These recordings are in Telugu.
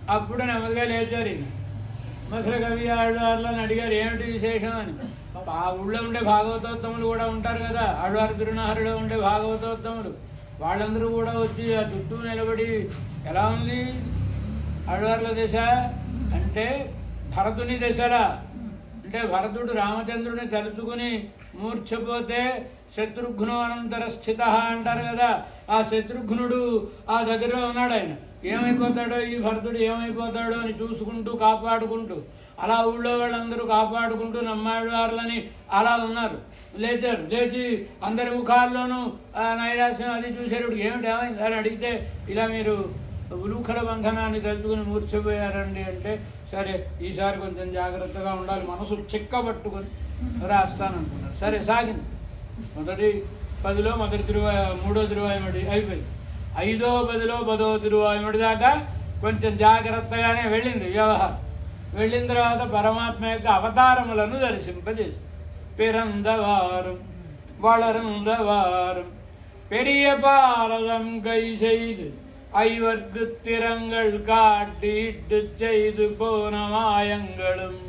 అప్పుడు నెమ్మదిగా లేచారు ఈయన మసలు కవి ఆళ్వార్లని అడిగారు ఏమిటి విశేషం అని పాప ఆ ఊళ్ళో ఉండే భాగవతోత్తములు కూడా ఉంటారు కదా ఆళ్వారు తిరునహరిలో ఉండే భాగవతోత్తములు వాళ్ళందరూ కూడా వచ్చి ఆ చుట్టూ నిలబడి ఎలా ఉంది ఆళ్వార్ల దశ అంటే భరతుని దశలా అంటే భరతుడు రామచంద్రుని తలుచుకుని మూర్ఛపోతే శత్రుఘ్ను అనంతర స్థిత అంటారు కదా ఆ శత్రుఘ్నుడు ఆ దగ్గర ఉన్నాడు ఆయన ఏమైపోతాడో ఈ భరతుడు ఏమైపోతాడో అని చూసుకుంటూ కాపాడుకుంటూ అలా ఊళ్ళో వాళ్ళందరూ కాపాడుకుంటూ నమ్మాడు వారులని అలా ఉన్నారు లేచారు లేచి అందరి ముఖాల్లోనూ ఆ నైరాశ్యం అది చూసారు ఏమిటి ఏమైంది అని అడిగితే ఇలా మీరు ఉలూఖల బంధనాన్ని తలుచుకుని మూర్ఛపోయారండి అంటే సరే ఈసారి కొంచెం జాగ్రత్తగా ఉండాలి మనసు చిక్కబట్టుకొని రాస్తాననుకున్నారు సరే సాగింది మొదటి పదిలో మొదటి తిరువాయ మూడో తిరువాయమడి అయిపోయింది ఐదో పదిలో పదో తిరువాయమడి దాకా కొంచెం జాగ్రత్తగానే వెళ్ళింది వ్యవహారం వెళ్ళిన తర్వాత పరమాత్మ యొక్క అవతారములను దర్శింపజేసింది పిరందవారం வளர்ந்தவாறும் பெரிய பாரதம் கை செய்து ஐவர்க்கு திறங்கள் காட்டிட்டு செய்து போன మాయంగళం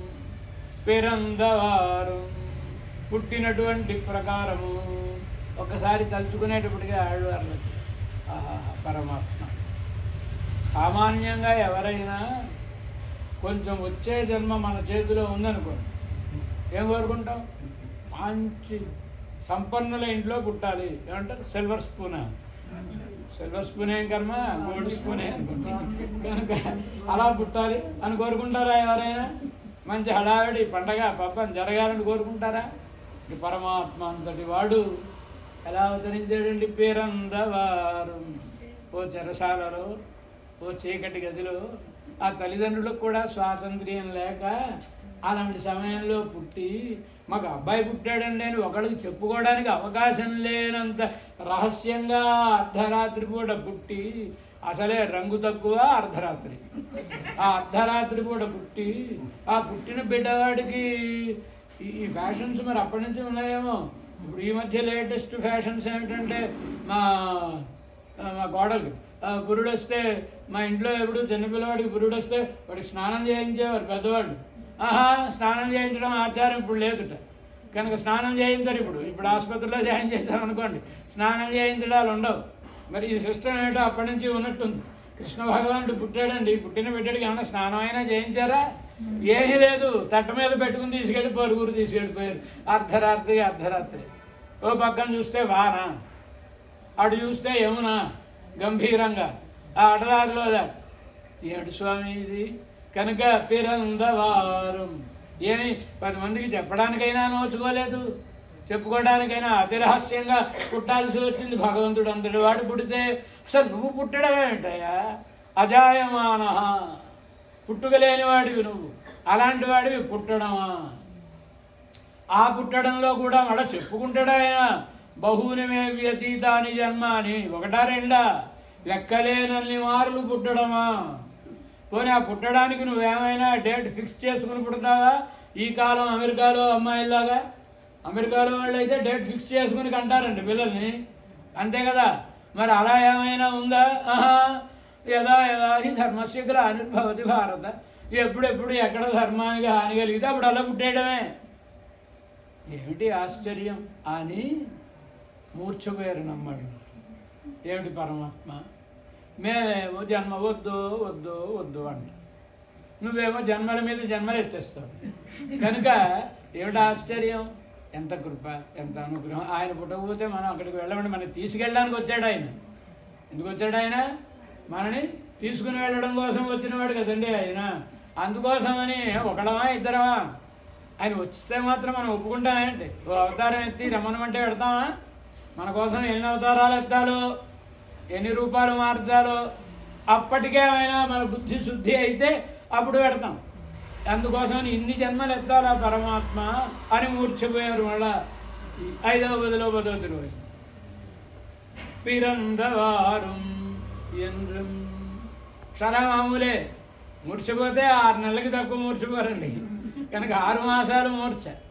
పిరందవారు పుట్టినటువంటి ప్రకారము ఒకసారి తలుచుకునేటప్పటికే ఆడవార్లకి ఆహా పరమాత్మ సామాన్యంగా ఎవరైనా కొంచెం వచ్చే జన్మ మన చేతిలో ఉందనుకోండి ఏం కోరుకుంటాం మంచి సంపన్నుల ఇంట్లో పుట్టాలి ఏమంటారు సిల్వర్ స్పూన్ సిల్వర్ స్పూన్ ఏం కర్మ గోల్డ్ స్పూన్ అనుకుంటాం కనుక అలా పుట్టాలి అని కోరుకుంటారా ఎవరైనా మంచి హడావిడి పండగ పబ్బం జరగాలని కోరుకుంటారా ఈ పరమాత్మ అంతటి వాడు ఎలా అవతరించాడండి పేరందవారు ఓ చెరసాలలో ఓ చీకటి గదిలో ఆ తల్లిదండ్రులకు కూడా స్వాతంత్ర్యం లేక అలాంటి సమయంలో పుట్టి మాకు అబ్బాయి పుట్టాడండి అని ఒకళ్ళకి చెప్పుకోవడానికి అవకాశం లేనంత రహస్యంగా అర్ధరాత్రి పూట పుట్టి అసలే రంగు తక్కువ అర్ధరాత్రి ఆ అర్ధరాత్రి పూట పుట్టి ఆ పుట్టిన బిడ్డవాడికి ఈ- ఈ ఫ్యాషన్స్ మరి అప్పటి నుంచి ఉన్నాయేమో ఇప్పుడు ఈ మధ్య లేటెస్ట్ ఫ్యాషన్స్ ఏమిటంటే మా ఆ, మా కోడలికి ఆ, పురుడు వస్తే మా ఇంట్లో ఎప్పుడు చిన్నపిల్లవాడికి పురుడు వస్తే వాడికి స్నానం చేయించేవారు పెద్దవాళ్ళు ఆహా స్నానం చేయించడం ఆచారం ఇప్పుడు లేదుట కనుక స్నానం చేయించరు ఇప్పుడు ఇప్పుడు ఆసుపత్రిలో జాయిన్ చేశారు అనుకోండి స్నానం చేయించడాలు ఉండవు మరి ఈ సిస్టమ్ ఏంటో అప్పటి నుంచి ఉన్నట్టుంది కృష్ణ భగవానుడు పుట్టాడండి పుట్టిన బిడ్డడికి ఏమైనా స్నానం అయినా చేయించారా ఏమీ లేదు తట్ట మీద పెట్టుకుని తీసుకెళ్ళిపోయారు ఊరు తీసుకెళ్ళిపోయారు అర్ధరాత్రి అర్ధరాత్రి ఓ పక్కన చూస్తే వాన అటు చూస్తే యమున గంభీరంగా ఆ అడదారిలో దాటి ఏడు స్వామి ఇది కనుక పిరందవారం ఏమి పది మందికి చెప్పడానికైనా నోచుకోలేదు చెప్పుకోవడానికైనా అతి రహస్యంగా పుట్టాల్సి వచ్చింది భగవంతుడు అంతటి వాడు పుడితే అసలు నువ్వు పుట్టడం ఏమిటయ్యా అజాయమాన పుట్టుకలేని వాడివి నువ్వు అలాంటి వాడివి పుట్టడమా ఆ పుట్టడంలో కూడా మడ చెప్పుకుంటాడు ఆయన బహునిమే వ్యతీతాని జన్మ అని ఒకటా రెండా లెక్కలేనన్ని మార్లు పుట్టడమా పోనీ ఆ పుట్టడానికి నువ్వేమైనా డేట్ ఫిక్స్ చేసుకుని పుడతావా ఈ కాలం అమెరికాలో అమ్మాయిలాగా అమెరికాలో వాళ్ళు అయితే డేట్ ఫిక్స్ చేసుకుని కంటారండి పిల్లల్ని అంతే కదా మరి అలా ఏమైనా ఉందా ఆహా యదా యదా హి ధర్మస్య గ్లానిర్భవతి భారత ఎప్పుడెప్పుడు ఎక్కడ ధర్మానికి హాని కలిగితే అప్పుడు అలా పుట్టేయడమే ఏమిటి ఆశ్చర్యం అని మూర్ఛపోయారు నమ్మడు ఏమిటి పరమాత్మ మేమేమో జన్మ వద్దు వద్దు వద్దు అంట నువ్వేమో జన్మల మీద జన్మలు ఎత్తేస్తావు కనుక ఏమిటి ఆశ్చర్యం ఎంత కృప ఎంత అనుగ్రహం ఆయన పుట్టకపోతే మనం అక్కడికి వెళ్ళమంటే మనకి తీసుకెళ్ళడానికి వచ్చాడు ఆయన ఎందుకు వచ్చాడు ఆయన మనని తీసుకుని వెళ్ళడం కోసం వచ్చినవాడు కదండి ఆయన అందుకోసమని ఒకడమా ఇద్దరమా ఆయన వస్తే మాత్రం మనం ఒప్పుకుంటామేంటి ఓ అవతారం ఎత్తి రమ్మనమంటే పెడతామా మన కోసం ఎన్ని అవతారాలు ఎత్తాలో ఎన్ని రూపాయలు మార్చాలో అప్పటికేమైనా మన బుద్ధి శుద్ధి అయితే అప్పుడు పెడతాం అందుకోసం ఇన్ని జన్మలు ఎత్తాలా పరమాత్మ అని మూర్చిపోయారు మళ్ళా ఈ ఐదవ పదిలో పదవ తిరుగు పిరందవారం ఎంద్రం సరే మామూలే మూర్చిపోతే ఆరు నెలలకి తక్కువ మూర్చిపోరండి కనుక ఆరు మాసాలు మూర్ఛ